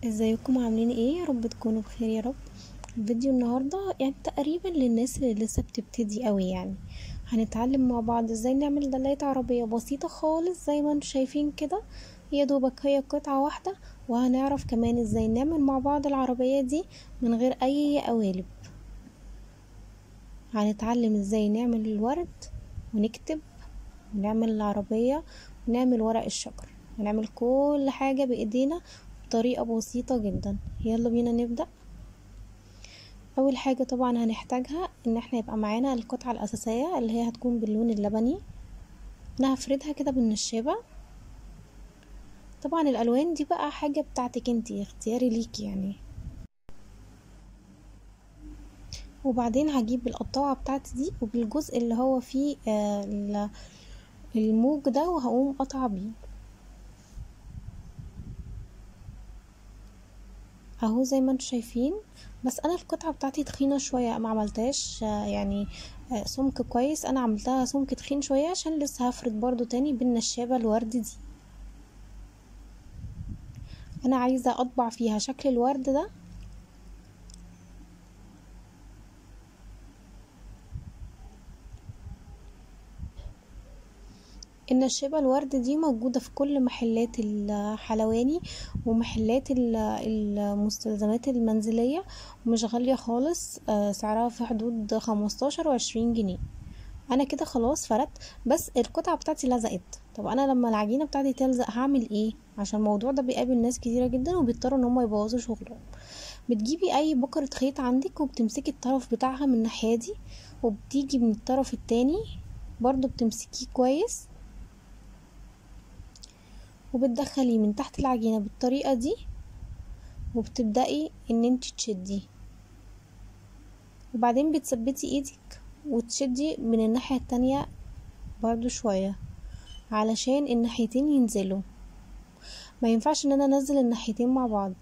ازيكم عاملين ايه يا رب تكونوا بخير يا رب فيديو النهارده يعني تقريبا للناس اللي لسه بتبتدي قوي يعني هنتعلم مع بعض ازاي نعمل دلاية عربية بسيطة خالص زي ما انتم شايفين كده يا دوبك هي قطعة واحدة وهنعرف كمان ازاي نعمل مع بعض العربية دي من غير اي قوالب هنتعلم ازاي نعمل الورد ونكتب ونعمل العربية ونعمل ورق الشجر هنعمل كل حاجة بايدينا بطريقة بسيطة جدا يلا بينا نبدأ اول حاجة طبعا هنحتاجها ان احنا يبقى معانا القطعة الاساسية اللي هي هتكون باللون اللبني انا هفردها كده بالنشابة طبعا الالوان دي بقى حاجة بتاعتك انتي اختياري ليكي يعني وبعدين هجيب القطاعة بتاعتي دي وبالجزء اللي هو فيه آه الموج ده وهقوم قطعة بيه اهو زي ما انتم شايفين بس انا القطعه بتاعتي تخينه شويه ما عملتهاش يعني سمك كويس انا عملتها سمك تخين شويه عشان لسه هفرد برضو تاني بالنشابه الورد دي انا عايزه اطبع فيها شكل الورد ده النشابة الورد دي موجودة في كل محلات الحلواني ومحلات المستلزمات المنزلية ومش غالية خالص سعرها في حدود خمستاشر وعشرين جنيه انا كده خلاص فردت بس القطعة بتاعتي لزقت طب انا لما العجينة بتاعتي تلزق هعمل ايه عشان الموضوع ده بيقابل ناس كتيرة جدا وبيضطروا ان هم يبوظوا شغلهم بتجيبي اي بكرة خيط عندك وبتمسكي الطرف بتاعها من الناحية دي وبتيجي من الطرف التاني برضو بتمسكيه كويس وبتدخليه من تحت العجينة بالطريقة دي وبتبدأي ان انت تشدي وبعدين بتثبتي ايدك وتشدي من الناحية التانية برضو شوية علشان الناحيتين ينزلوا ما ينفعش ان انا انزل الناحيتين مع بعض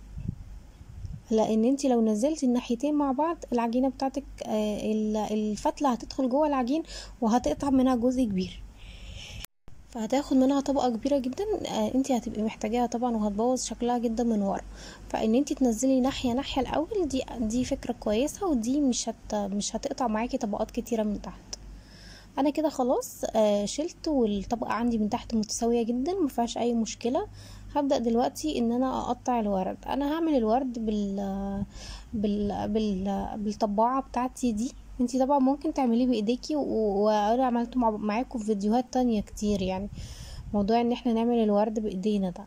لان انت لو نزلتي الناحيتين مع بعض العجينة بتاعتك الفتلة هتدخل جوه العجين وهتقطع منها جزء كبير فهتاخد منها طبقه كبيره جدا انت هتبقي محتاجاها طبعا وهتبوظ شكلها جدا من ورا فان انت تنزلي ناحيه ناحيه الاول دي دي فكره كويسه ودي مش هت مش هتقطع معاكي طبقات كتيره من تحت انا كده خلاص شلت والطبقه عندي من تحت متساويه جدا مفيهاش اي مشكله هبدا دلوقتي ان انا اقطع الورد انا هعمل الورد بال بال, بال... بالطباعه بتاعتي دي انتي طبعا ممكن تعمليه بايديكي وانا عملته مع... معاكم في فيديوهات تانية كتير يعني موضوع ان احنا نعمل الورد بايدينا ده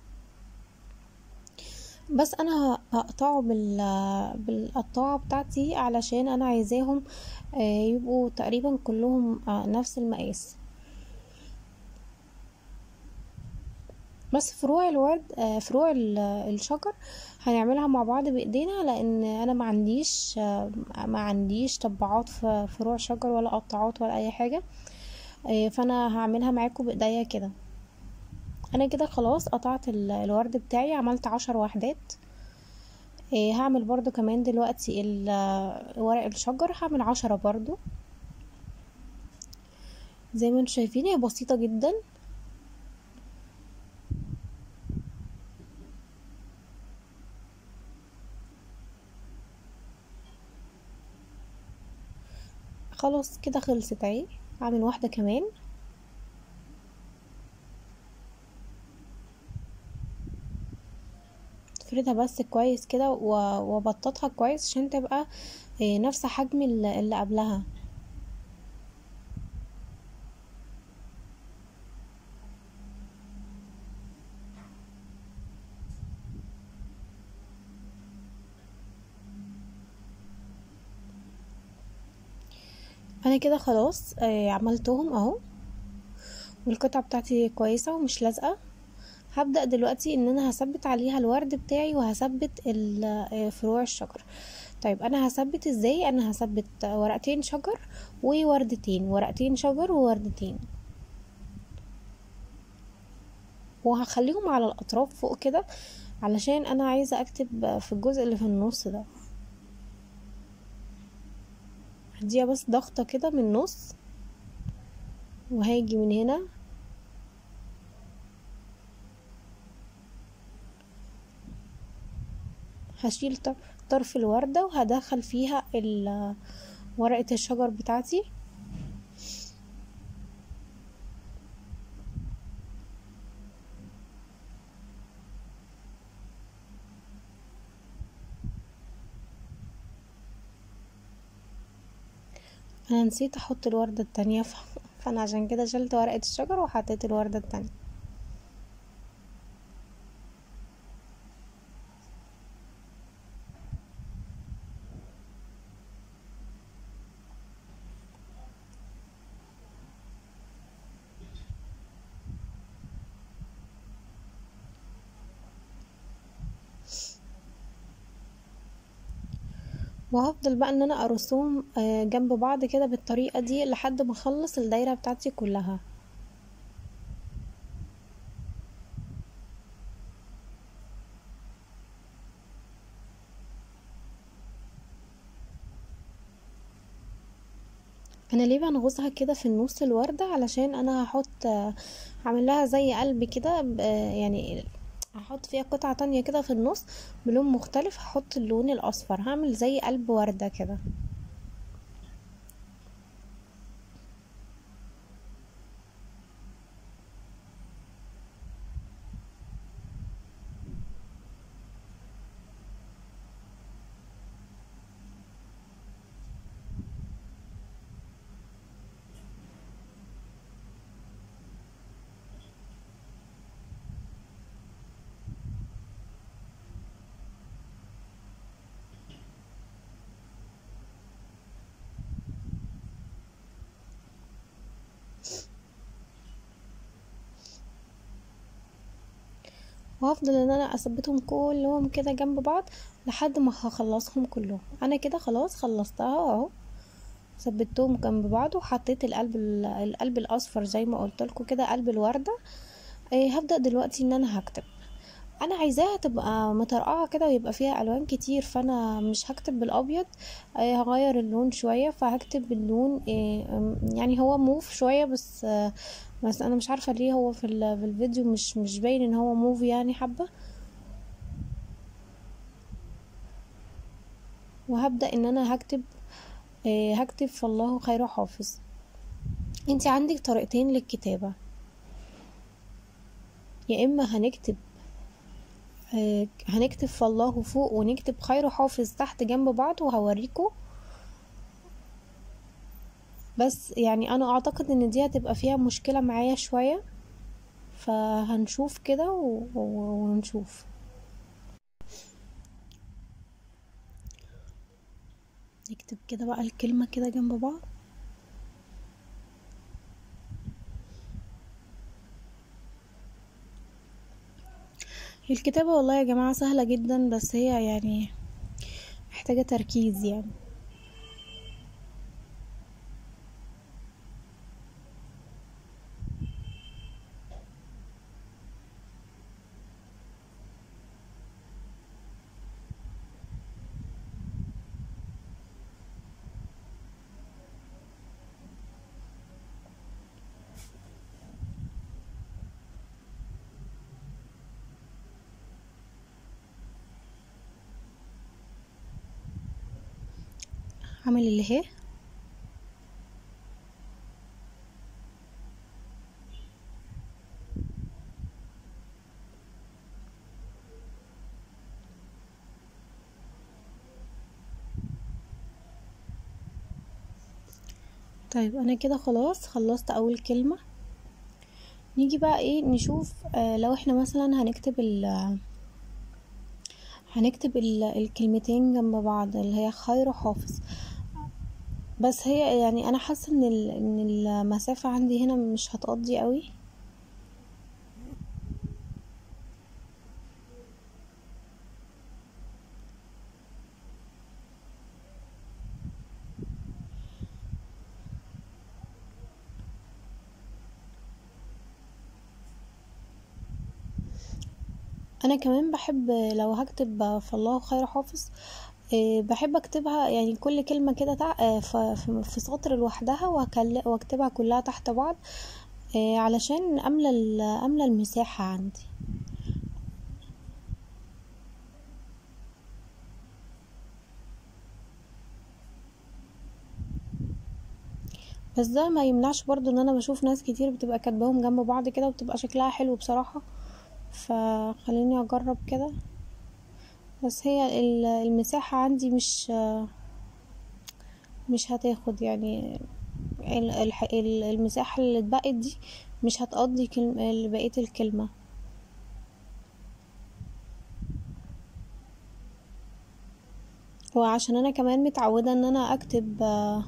بس انا هقطعه بال... بالقطاعة بتاعتي علشان انا عايزاهم يبقوا تقريبا كلهم نفس المقاس بس فروع الورد فروع الشجر هنعملها مع بعض بايدينا لان انا ما عنديش ما عنديش طباعات في فروع شجر ولا قطاعات ولا اي حاجه فانا هعملها معاكم بايديا كده انا كده خلاص قطعت الورد بتاعي عملت عشر وحدات هعمل برضو كمان دلوقتي ورق الشجر هعمل عشرة برضو زي ما انتم شايفين هي بسيطه جدا خلاص كده خلصت اهي هعمل واحده كمان افردها بس كويس كده وابططها كويس عشان تبقى نفس حجم اللي قبلها انا كده خلاص آه عملتهم اهو والقطعه بتاعتي كويسه ومش لازقه هبدا دلوقتي ان انا هثبت عليها الورد بتاعي وهثبت فروع الشجر طيب انا هثبت ازاي انا هثبت ورقتين شجر ووردتين ورقتين شجر ووردتين وهخليهم على الاطراف فوق كده علشان انا عايزه اكتب في الجزء اللي في النص ده هديها بس ضغطة كده من النص وهاجي من هنا هشيل طرف الوردة وهدخل فيها ورقة الشجر بتاعتي انا نسيت احط الوردة التانية فانا عشان كده شلت ورقة الشجر وحطيت الوردة التانية وهفضل بقى ان انا ارسمهم آه، جنب بعض كده بالطريقة دي لحد ما اخلص الدايرة بتاعتي كلها انا ليه بنغصها كده في النص الوردة علشان انا هحط آه، هعمل لها زي قلب كده يعني هحط فيها قطعة تانية كده في النص بلون مختلف هحط اللون الاصفر هعمل زي قلب وردة كده وهفضل ان انا اثبتهم كلهم كده جنب بعض لحد ما هخلصهم كلهم انا كده خلاص خلصتها اهو ثبتهم جنب بعض وحطيت القلب القلب الاصفر زي ما قلت لكم كده قلب الورده إيه هبدا دلوقتي ان انا هكتب انا عايزاها تبقى مطرقعه كده ويبقى فيها الوان كتير فانا مش هكتب بالابيض إيه هغير اللون شويه فهكتب باللون إيه يعني هو موف شويه بس بس انا مش عارفه ليه هو في, في الفيديو مش مش باين ان هو موفي يعني حبه وهبدا ان انا هكتب آه هكتب فالله خير حافظ انت عندك طريقتين للكتابه يا اما هنكتب آه هنكتب فالله فوق ونكتب خير حافظ تحت جنب بعض وهوريكم بس يعني انا اعتقد ان دي هتبقى فيها مشكلة معايا شوية فهنشوف كده ونشوف نكتب كده بقى الكلمة كده جنب بعض الكتابة والله يا جماعة سهلة جدا بس هي يعني محتاجة تركيز يعني هعمل اللي هي طيب انا كده خلاص خلصت اول كلمة نيجي بقى ايه نشوف آه لو احنا مثلا هنكتب ال هنكتب الكلمتين جنب بعض اللي هي خير حافظ بس هي يعني انا حاسه ان ان المسافه عندي هنا مش هتقضي قوي انا كمان بحب لو هكتب فالله خير حافظ آه، بحب اكتبها يعني كل كلمة كده آه، في سطر لوحدها واكتبها كلها تحت بعض آه، علشان املى املى المساحة عندي بس ده ما يمنعش برضو ان انا بشوف ناس كتير بتبقى كاتباهم جنب بعض كده وبتبقى شكلها حلو بصراحة فخليني اجرب كده بس هي ال- المساحة عندي مش مش هتاخد يعني ال- الح- ال- المساحة اللي اتبقت دي مش هتقضي كلمة بقية الكلمة وعشان انا كمان متعودة ان انا اكتب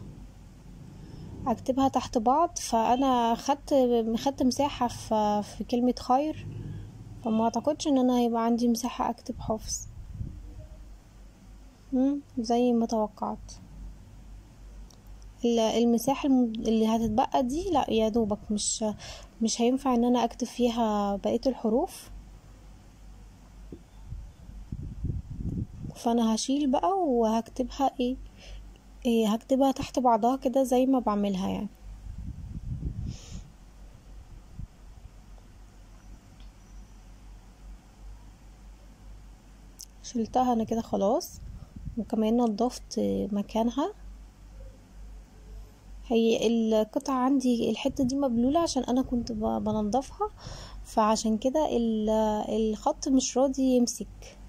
اكتبها تحت بعض فانا خدت خدت مساحة في في كلمة خير فما اعتقدش ان انا هيبقى عندي مساحة اكتب حفظ مم، زي ما توقعت ال- المساحة الم- اللي هتتبقى دي لا يا دوبك مش مش هينفع ان انا اكتب فيها بقية الحروف فانا هشيل بقى وهكتبها ايه, إيه هكتبها تحت بعضها كده زي ما بعملها يعني شلتها انا كده خلاص وكمان نضفت مكانها هي القطعة عندي الحتة دي مبلولة عشان انا كنت ب- بنضفها فعشان كده ال- الخط مش راضي يمسك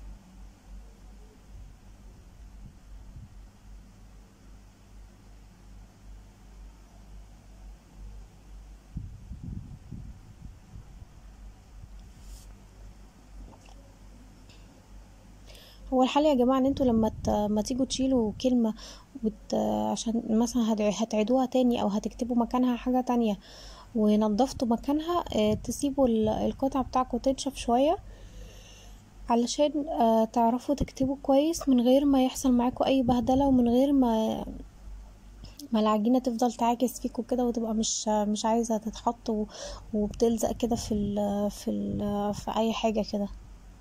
هو الحل يا جماعة ان انتوا لما ت... ما تيجوا تشيلوا كلمة وت... عشان مثلا هتع- هتعيدوها تاني او هتكتبوا مكانها حاجة تانية ونضفتوا مكانها آه، تسيبوا ال- القطعة بتاعكم تنشف شوية علشان آه، تعرفوا تكتبوا كويس من غير ما يحصل معاكم اي بهدلة ومن غير ما ما العجينة تفضل تعاكس فيكوا كده وتبقى مش مش عايزة تتحط و- وبتلزق كده في ال في ال في اي حاجة كده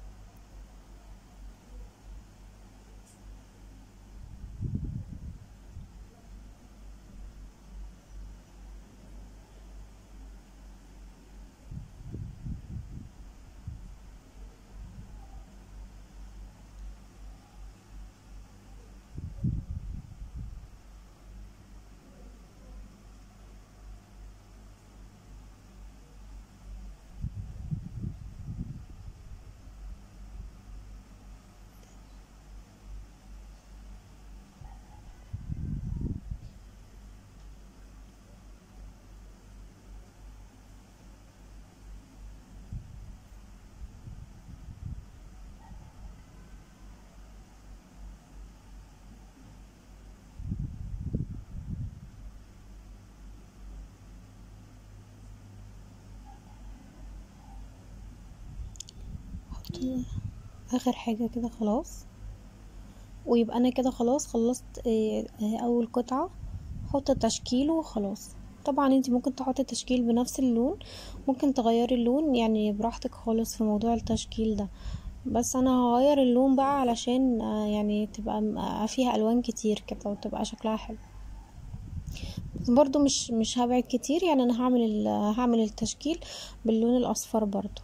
حط اخر حاجة كده خلاص ويبقى انا كده خلاص خلصت آه، آه، اول قطعة حط التشكيل وخلاص طبعا انتي ممكن تحطي التشكيل بنفس اللون ممكن تغيري اللون يعني براحتك خالص في موضوع التشكيل ده بس انا هغير اللون بقى علشان آه، يعني تبقى م- آه، فيها الوان كتير كده وتبقى شكلها حلو بس برضو مش مش هبعد كتير يعني انا هعمل ال- هعمل التشكيل باللون الاصفر برضو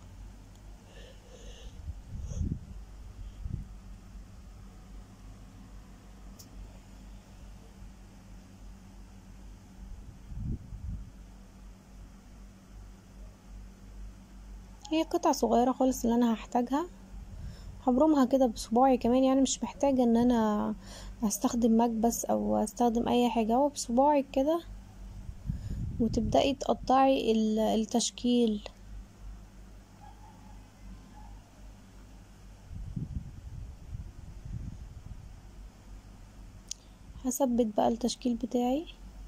هي قطع صغيرة خالص اللي انا هحتاجها هبرمها كده بصباعي كمان يعني مش محتاجة ان انا استخدم مكبس او استخدم اي حاجة هو بصباعي كده وتبدأي تقطعي ال- التشكيل هثبت بقى التشكيل بتاعي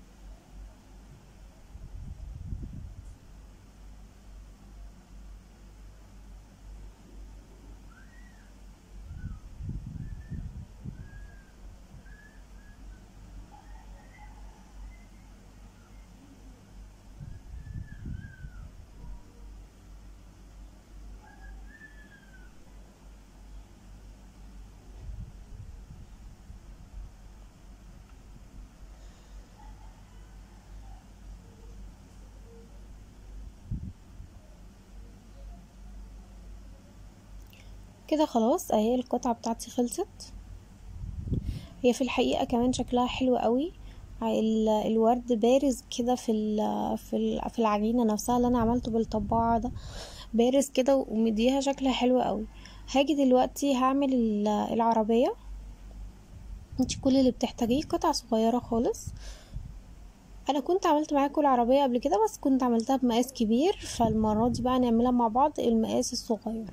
كده خلاص اهي القطعة بتاعتي خلصت هي في الحقيقة كمان شكلها حلو قوي ال- الورد بارز كده في ال- في ال- في العجينه نفسها اللي انا عملته بالطباعه ده بارز كده ومديها شكل حلو قوي هاجي دلوقتي هعمل ال- العربيه انت كل اللي بتحتاجيه قطع صغيره خالص انا كنت عملت معاكم العربيه قبل كده بس كنت عملتها بمقاس كبير فالمره دي بقى نعملها مع بعض المقاس الصغير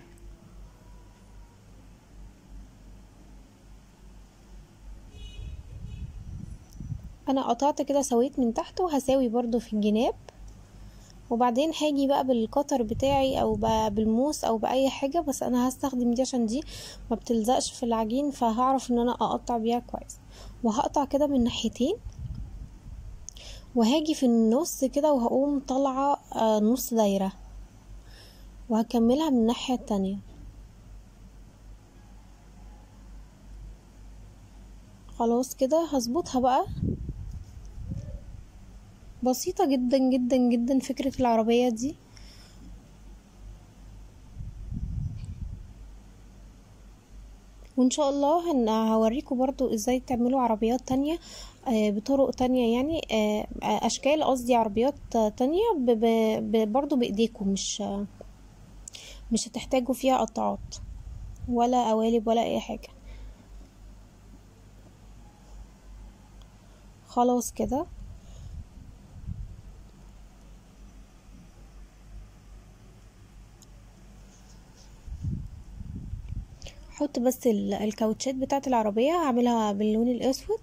انا قطعت كده سويت من تحت وهساوي برضو في الجناب وبعدين هاجي بقى بالقطر بتاعي او ب- بالموس او باي حاجه بس انا هستخدم دي عشان دي ما بتلزقش في العجين فهعرف ان انا اقطع بيها كويس وهقطع كده من ناحيتين وهاجي في النص كده وهقوم طالعه آه، نص دايره وهكملها من الناحيه التانية خلاص كده هظبطها بقى بسيطة جدا جدا جدا فكرة العربية دي وان شاء الله هن- هوريكم برضو ازاي تعملوا عربيات تانية آه، بطرق تانية يعني آه، آه، اشكال قصدي عربيات تانية ب- ب- ب- برضو بايديكم مش مش هتحتاجوا فيها قطعات ولا قوالب ولا اي حاجة خلاص كده احط بس ال- الكاوتشات بتاعت العربية هعملها باللون الاسود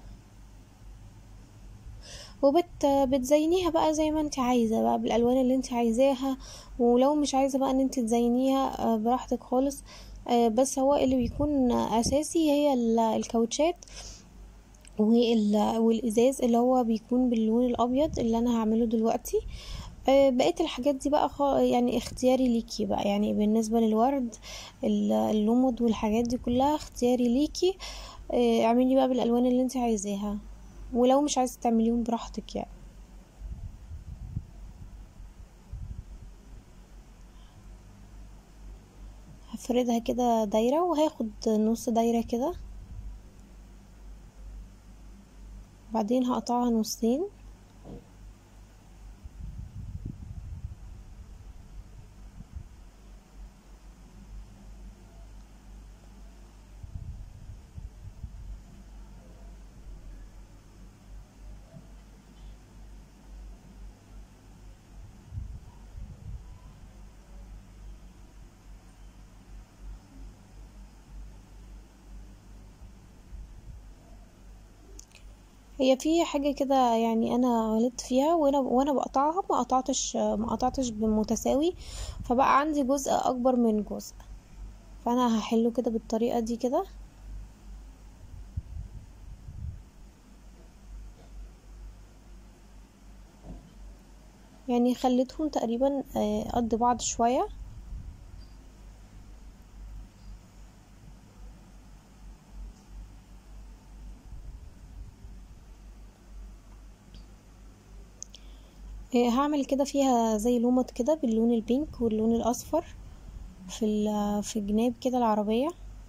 وبت بتزينيها بقى زي ما انت عايزة بقى بالالوان اللي انت عايزاها ولو مش عايزة بقى ان انت تزينيها آه، براحتك خالص آه، بس هو اللي بيكون اساسي هي ال- الكاوتشات وال- والازاز اللي هو بيكون باللون الابيض اللي انا هعمله دلوقتي آه، بقية الحاجات دي بقى خ- يعني اختياري ليكي بقى يعني بالنسبة للورد ال- اللمض والحاجات دي كلها اختياري ليكي آه، اعملي بقى بالالوان اللي انت عايزاها ولو مش عايزة تعمليهم براحتك يعني هفردها كده دايرة وهاخد نص دايرة كده بعدين هقطعها نصين هي في حاجة كده يعني انا غلطت فيها وانا وانا بقطعها ما قطعتش ما قطعتش بمتساوي فبقى عندي جزء اكبر من جزء فانا هحله كده بالطريقة دي كده يعني خليتهم تقريبا آه، قد بعض شوية آه، هعمل كده فيها زي لومت كده باللون البينك واللون الاصفر في ال- في جناب كده العربية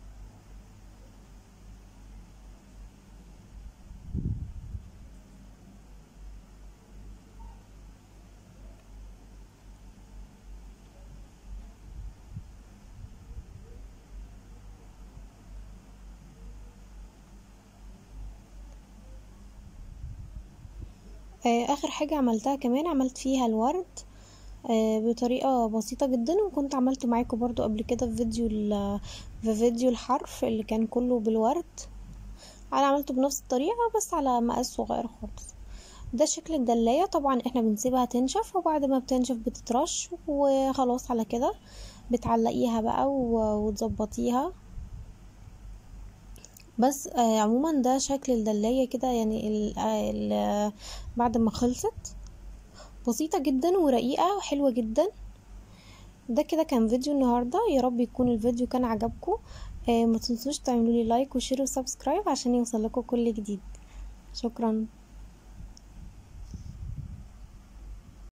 آه، اخر حاجة عملتها كمان عملت فيها الورد آه، بطريقة بسيطة جدا وكنت عملته معاكم برضو قبل كده في فيديو ال- في فيديو الحرف اللي كان كله بالورد انا عملته بنفس الطريقة بس على مقاس صغير خالص ده شكل الدلاية طبعا احنا بنسيبها تنشف وبعد ما بتنشف بتترش وخلاص على كده بتعلقيها بقى و- وتظبطيها بس آه عموما ده شكل الدلاية كده يعني ال ال بعد ما خلصت بسيطة جدا ورقيقة وحلوة جدا ده كده كان فيديو النهاردة يا رب يكون الفيديو كان عجبكم آه ما تنسوش تعملوا لي لايك وشير وسبسكرايب عشان يوصل لكم كل جديد شكرا